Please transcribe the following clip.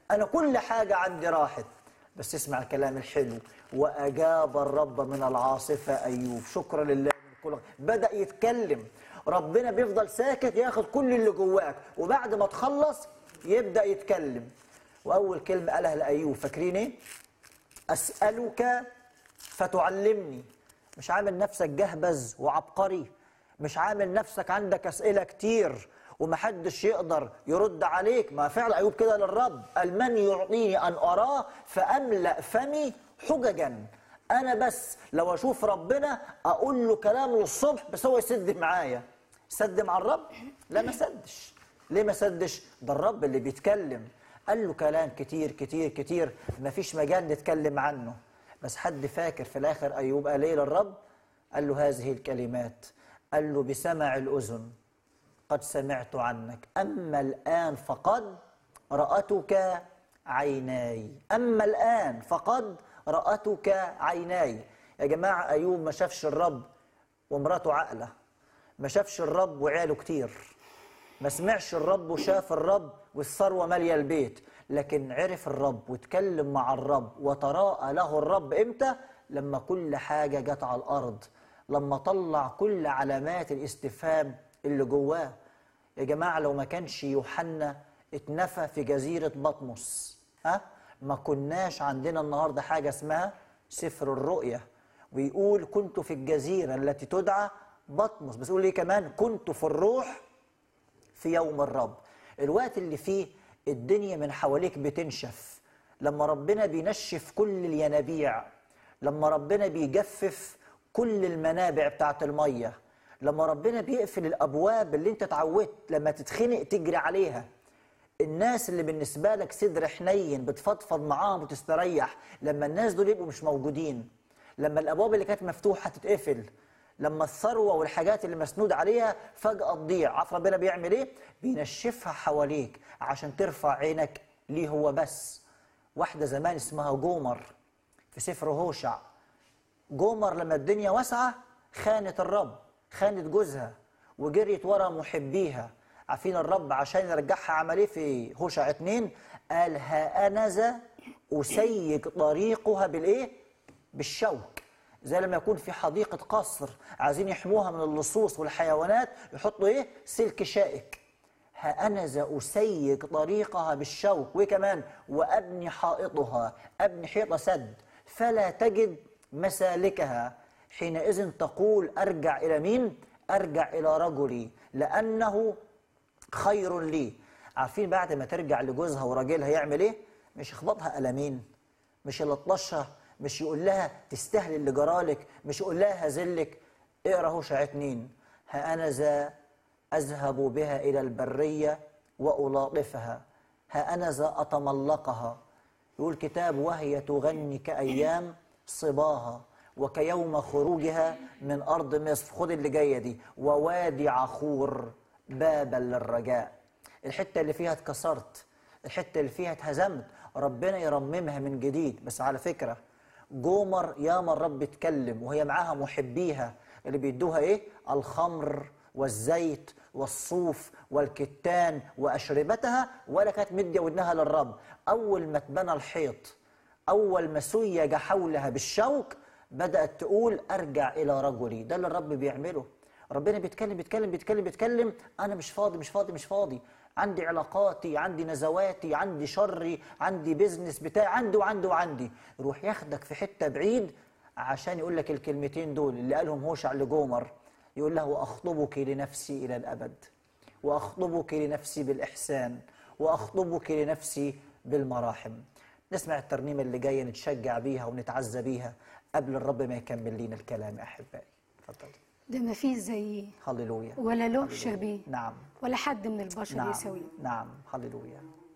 انا كل حاجه عندي راحت بس اسمع الكلام الحلو واجاب الرب من العاصفه ايوب شكرا لله من كل بدا يتكلم ربنا بيفضل ساكت ياخد كل اللي جواك وبعد ما تخلص يبدا يتكلم واول كلمه قالها لايوب فاكرين ايه اسالك فتعلمني مش عامل نفسك جهبذ وعبقري مش عامل نفسك عندك اسئله كتير ومحدش يقدر يرد عليك ما فعل ايوب كده للرب قال من يعطيني ان اراه فاملا فمي حججا انا بس لو اشوف ربنا اقول له كلام للصبح بس هو يسد معايا سد مع الرب لا ما سدش ليه ما سدش ده الرب اللي بيتكلم قال له كلام كتير كتير كتير ما فيش مجال نتكلم عنه بس حد فاكر في الاخر ايوب قال ايه للرب قال له هذه الكلمات قال له بسمع الاذن قد سمعت عنك اما الان فقد راتك عيناي اما الان فقد راتك عيناي يا جماعه ايوب ما شافش الرب ومراته عاقله ما شافش الرب وعياله كتير ما سمعش الرب وشاف الرب والثروه ماليه البيت لكن عرف الرب واتكلم مع الرب وتراءى له الرب امتى لما كل حاجه جت على الارض لما طلع كل علامات الاستفهام اللي جواه يا جماعه لو ما كانش يوحنا اتنفى في جزيره بطمس ها ما كناش عندنا النهارده حاجه اسمها سفر الرؤيا ويقول كنت في الجزيره التي تدعى بطمس بس يقول ليه كمان كنت في الروح في يوم الرب الوقت اللي فيه الدنيا من حواليك بتنشف لما ربنا بينشف كل الينابيع لما ربنا بيجفف كل المنابع بتاعت المية لما ربنا بيقفل الأبواب اللي انت اتعودت لما تتخنق تجري عليها الناس اللي بالنسبة لك صدر حنين بتفضفض معاهم وتستريح لما الناس دول يبقوا مش موجودين لما الأبواب اللي كانت مفتوحة تتقفل لما الثروه والحاجات اللي مسنود عليها فجاه تضيع عارف ربنا بيعمل ايه بينشفها حواليك عشان ترفع عينك ليه هو بس واحده زمان اسمها جومر في سفر هوشع جومر لما الدنيا واسعه خانت الرب خانت جوزها وجريت ورا محبيها عارفين الرب عشان يرجعها عمل ايه في هوشع اتنين قال ها انا ذا اسيج طريقها بالايه بالشوك زي لما يكون في حديقة قصر عايزين يحموها من اللصوص والحيوانات يحطوا ايه سلك شائك ها أنا ذا أسيج طريقها بالشوك وكمان وأبني حائطها أبني حيطة سد فلا تجد مسالكها حينئذ تقول أرجع إلى مين؟ أرجع إلى رجلي لأنه خير لي عارفين بعد ما ترجع لجوزها وراجلها يعمل ايه؟ مش يخبطها قلمين مش يلطشها مش يقول لها تستاهل اللي جرالك مش يقول لها هزلك اقرا هوشع اتنين ها انا ذا اذهب بها الى البريه والاطفها ها انا ذا اتملقها يقول كتاب وهي تغني كايام صباها وكيوم خروجها من ارض مصر خد اللي جايه دي ووادي عخور بابا للرجاء الحته اللي فيها اتكسرت الحته اللي فيها اتهزمت ربنا يرممها من جديد بس على فكره جومر ياما الرب اتكلم وهي معاها محبيها اللي بيدوها ايه الخمر والزيت والصوف والكتان واشربتها ولا كانت مديه ودنها للرب اول ما اتبنى الحيط اول ما سيج حولها بالشوك بدات تقول ارجع الى رجلي ده اللي الرب بيعمله ربنا بيتكلم بيتكلم بيتكلم بيتكلم انا مش فاضي مش فاضي مش فاضي عندي علاقاتي عندي نزواتي عندي شري عندي بيزنس بتاعي عندي وعندي وعندي يروح ياخدك في حته بعيد عشان يقول لك الكلمتين دول اللي قالهم هوشع لجومر يقول له واخطبك لنفسي الى الابد واخطبك لنفسي بالاحسان واخطبك لنفسي بالمراحم نسمع الترنيمه اللي جايه نتشجع بيها ونتعزى بيها قبل الرب ما يكمل لينا الكلام يا احبائي اتفضل ده ما فيه زيه هللويا ولا له هللويا. شبيه نعم ولا حد من البشر نعم يساويه نعم هللويا